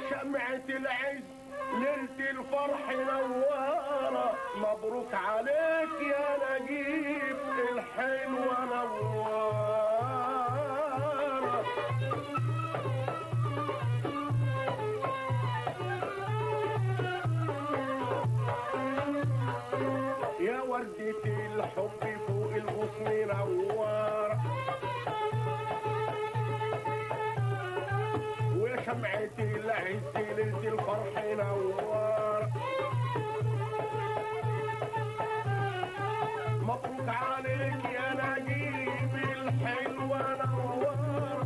شمعة العز ليلة الفرح نوارة مبروك عليك يا نجيب الحلوة نوارة يا وردة الحب فوق الغصن نوارة وشمعة العز ليلة الفرح نوارة مبروك عليك يا نجيب الحلوة نوارة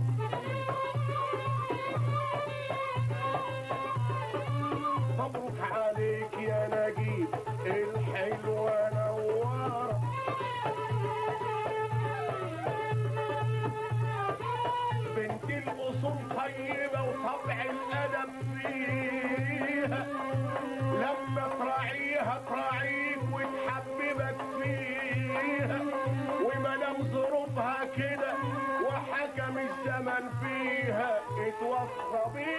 مبروك عليك يا نجيب الحلوة نوارة بنت الأصول طيبة وطبع الأدب فيها لما تراعيها تراعيك وتحببك فيها وما دام ظروفها كده وحكم الزمن فيها اتوصى بيها